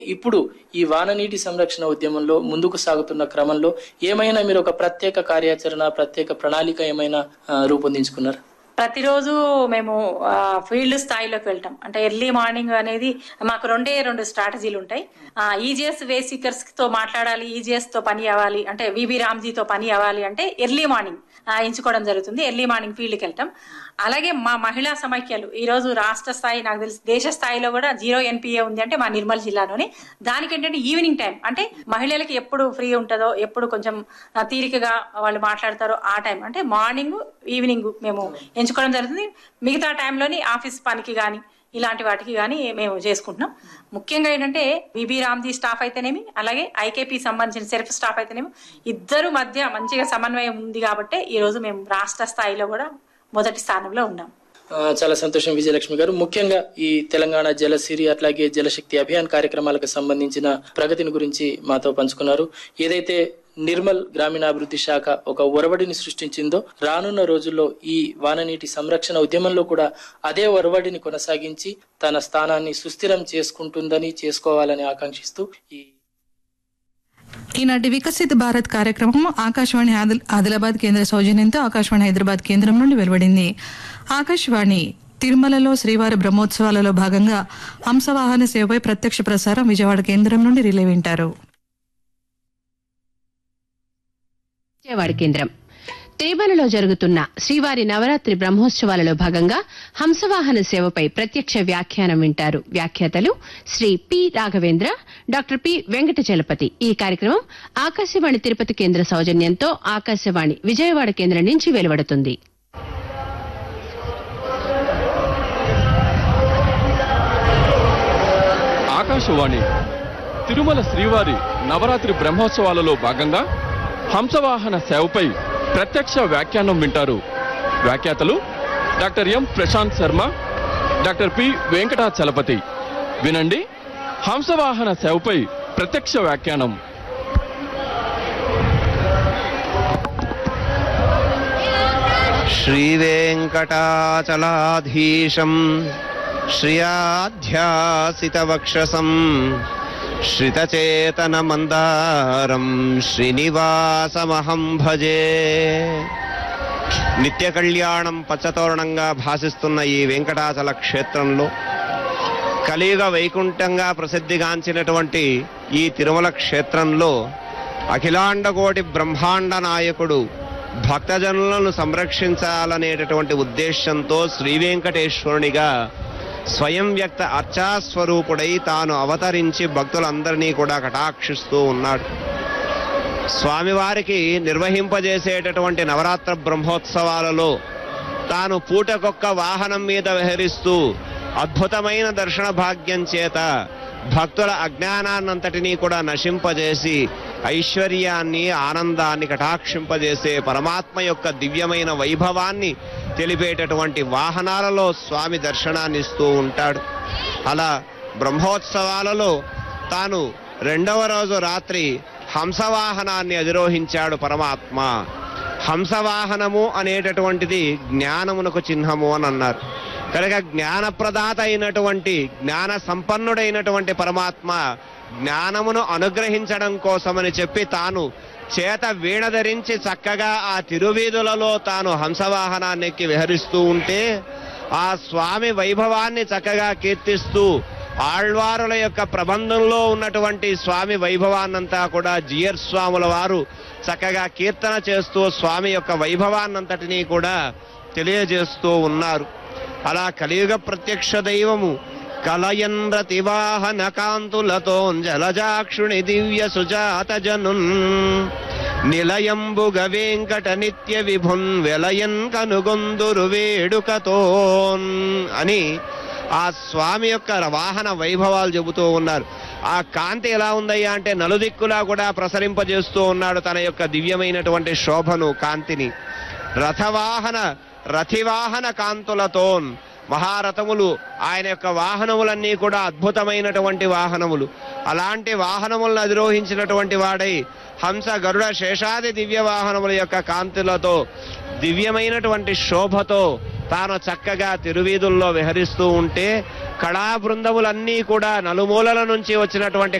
ఇప్పుడు ఈ వాననీటి సంరక్షణ ఉద్యమంలో ముందుకు సాగుతున్న క్రమంలో ఏమైనా మీరు ఒక ప్రత్యేక కార్యాచరణ ప్రత్యేక ప్రణాళిక ఏమైనా ఆ, రూపొందించుకున్నారా ప్రతిరోజు మేము ఆ, ఫీల్డ్ స్థాయిలోకి వెళ్తాం అంటే ఎర్లీ మార్నింగ్ అనేది మాకు రెండే రెండు స్ట్రాటజీలు ఉంటాయి ఈజీఎస్ వేసికర్స్ తో మాట్లాడాలి ఈజీఎస్ తో పని అవ్వాలి అంటే విబి రామ్జీతో పని అవ్వాలి అంటే ఎర్లీ మార్నింగ్ ఆ, ఎంచుకోవడం జరుగుతుంది ఎర్లీ మార్నింగ్ ఫీల్డ్కి వెళ్తాం అలాగే మా మహిళా సమైక్యాలు ఈ రోజు రాష్ట్ర స్థాయి నాకు తెలిసి దేశ స్థాయిలో కూడా జీరో ఎన్పిఏ ఉంది అంటే మా నిర్మల్ జిల్లాలోనే దానికి ఏంటంటే ఈవినింగ్ టైం అంటే మహిళలకి ఎప్పుడు ఫ్రీ ఉంటుందో ఎప్పుడు కొంచెం ఆ, తీరికగా వాళ్ళు మాట్లాడతారో ఆ టైం అంటే మార్నింగ్ ఈవినింగ్ మేము ఎంచుకోవడం జరుగుతుంది మిగతా టైంలోని ఆఫీస్ పనికి కానీ ఇలాంటి వాటికి కానీ మేము చేసుకుంటున్నాం ముఖ్యంగా ఏంటంటే విబి రామ్జీ స్టాఫ్ అయితేనేమి అలాగే ఐకేపీ సంబంధించిన సెల్ఫ్ స్టాఫ్ అయితేనేమి ఇద్దరు మధ్య మంచిగా సమన్వయం ఉంది కాబట్టి ఈ రోజు మేము రాష్ట్ర స్థాయిలో కూడా మొదటి స్థానంలో ఉన్నాం ఆ, చాలా సంతోషం విజయలక్ష్మి గారు ముఖ్యంగా ఈ తెలంగాణ జలసిరి అట్లాగే జలశక్తి అభియాన్ కార్యక్రమాలకు సంబంధించిన ప్రగతిని గురించి మాతో పంచుకున్నారు ఏదైతే నిర్మల్ గ్రామీణాభివృద్ధి శాఖ ఒక ఒరవడిని సృష్టించిందో రానున్న రోజుల్లో ఈ వాననీటి సంరక్షణ ఉద్యమంలో కూడా అదే ఒరవడిని కొనసాగించి తన స్థానాన్ని సుస్థిరం చేసుకుంటుందని చేసుకోవాలని ఆకాంక్షిస్తూ ఈ ఈనాటి వికసిత్ భారత్ కార్యక్రమం ఆకాశవాణి ఆదిల్- ఆదిలాబాద్ కేంద్ర సౌజన్యంతో ఆకాశవాణి హైదరాబాద్ కేంద్రం నుండి వెలువడింది ఆకాశవాణి తిరుమలలో శ్రీవారి బ్రహ్మోత్సవాలలో భాగంగా హంసవాహన సేవపై ప్రత్యక్ష ప్రసారం విజయవాడ కేంద్రం నుండి రిలే వింటారు విజయవాడ కేంద్రం తిరుమలలో జరుగుతున్న శ్రీవారి నవరాత్రి బ్రహ్మోత్సవాలలో భాగంగా హంసవాహన సేవపై ప్రత్యక్ష వ్యాఖ్యానం వింటారు వ్యాఖ్యాతలు Shri P Raghavendra doctor P Venkata Chalapathi ఈ కార్యక్రమం ఆకాశవాణి తిరుపతి కేంద్ర సౌజన్యంతో ఆకాశవాణి విజయవాడ కేంద్రం నుంచి వెలువడుతుంది ఆకాశవాణి తిరుమల శ్రీవారి నవరాత్రి బ్రహ్మోత్సవాలలో భాగంగా హంసవాహన సేవపై ప్రత్యక్ష వ్యాఖ్యానం వింటారు వ్యాఖ్యాతలు doctor M Prashanth Sharma doctor P Venkatachalapathi వినండి హంసవాహన సేవపై ప్రత్యక్ష వ్యాఖ్యానం श्रीवेङ्कटाचलाधीशम् श्रियाध्यासितवक्षसम् श्रितचेतनमन्दारम् శ్రీనివాసమహం భజే నిత్య కళ్యాణం పచ్చతోరణంగా భాసిస్తున్న ఈ వెంకటాచల క్షేత్రంలో కలియుగ వైకుంఠంగా ప్రసిద్ధిగాంచినటువంటి ఈ తిరుమల క్షేత్రంలో అఖిలాండకోటి బ్రహ్మాండ నాయకుడు భక్తజనులను సంరక్షించాలనేటటువంటి ఉద్దేశంతో శ్రీ వెంకటేశ్వరునిగా స్వయం వ్యక్త అర్చాస్వరూపుడై తాను అవతరించి భక్తులందరినీ కూడా కటాక్షిస్తూ ఉన్నాడు స్వామివారికి నిర్వహింపజేసేటటువంటి నవరాత్ర బ్రహ్మోత్సవాలలో తాను పూటకొక్క వాహనం మీద విహరిస్తూ అద్భుతమైన దర్శన భాగ్యం చేత భక్తుల అజ్ఞానాన్నంతటినీ కూడా నశింపజేసి ఐశ్వర్యాన్ని ఆనందాన్ని కటాక్షింపజేసే పరమాత్మ యొక్క దివ్యమైన వైభవాన్ని తెలిపేటటువంటి వాహనాలలో స్వామి దర్శనాన్ని ఇస్తూ ఉంటాడు అలా బ్రహ్మోత్సవాలలో తాను రెండవ రోజు రాత్రి హంసవాహనాన్ని అధిరోహించాడు పరమాత్మ హంసవాహనము అనేటటువంటిది జ్ఞానమునకు చిహ్నము అని అన్నారు కనుక జ్ఞానప్రదాత అయినటువంటి జ్ఞాన సంపన్నుడైనటువంటి పరమాత్మ జ్ఞానమును అనుగ్రహించడం కోసమని చెప్పి తాను చేత వీణ ధరించి చక్కగా ఆ తిరువీధులలో తాను హంసవాహనాన్ని ఎక్కి విహరిస్తూ ఉంటే ఆ స్వామి వైభవాన్ని చక్కగా కీర్తిస్తూ ఆళ్వారుల యొక్క ప్రబంధంలో ఉన్నటువంటి స్వామి వైభవాన్నంతా కూడా జియర్ స్వాముల వారు చక్కగా కీర్తన చేస్తూ స్వామి యొక్క వైభవాన్నంతటినీ కూడా తెలియజేస్తూ ఉన్నారు అలా కలియుగ ప్రత్యక్ష దైవము కలయన్ రతివాహన కాంతులతో జలజాక్షుని దివ్య సుజాత జనున్ నిలయంబుగ వెంకట నిత్య విభున్ వెలయన్ కనుగొందురు వేడుకతోన్ అని ఆ స్వామి యొక్క వాహన వైభవాలు చెబుతూ ఉన్నారు ఆ కాంతి ఎలా ఉందయ్యా అంటే నలుదిక్కులా కూడా ప్రసరింపజేస్తూ ఉన్నాడు తన యొక్క దివ్యమైనటువంటి శోభను కాంతిని రథవాహన రథివాహన కాంతులతోన్ మహారథములు ఆయన యొక్క వాహనములన్నీ కూడా అద్భుతమైనటువంటి వాహనములు అలాంటి వాహనములను అధిరోహించినటువంటి వాడై హంస గరుడ శేషాది దివ్య వాహనముల యొక్క కాంతులతో దివ్యమైనటువంటి శోభతో తాను చక్కగా తిరువీధుల్లో విహరిస్తూ ఉంటే కళా బృందములన్నీ కూడా నలుమూలల నుంచి వచ్చినటువంటి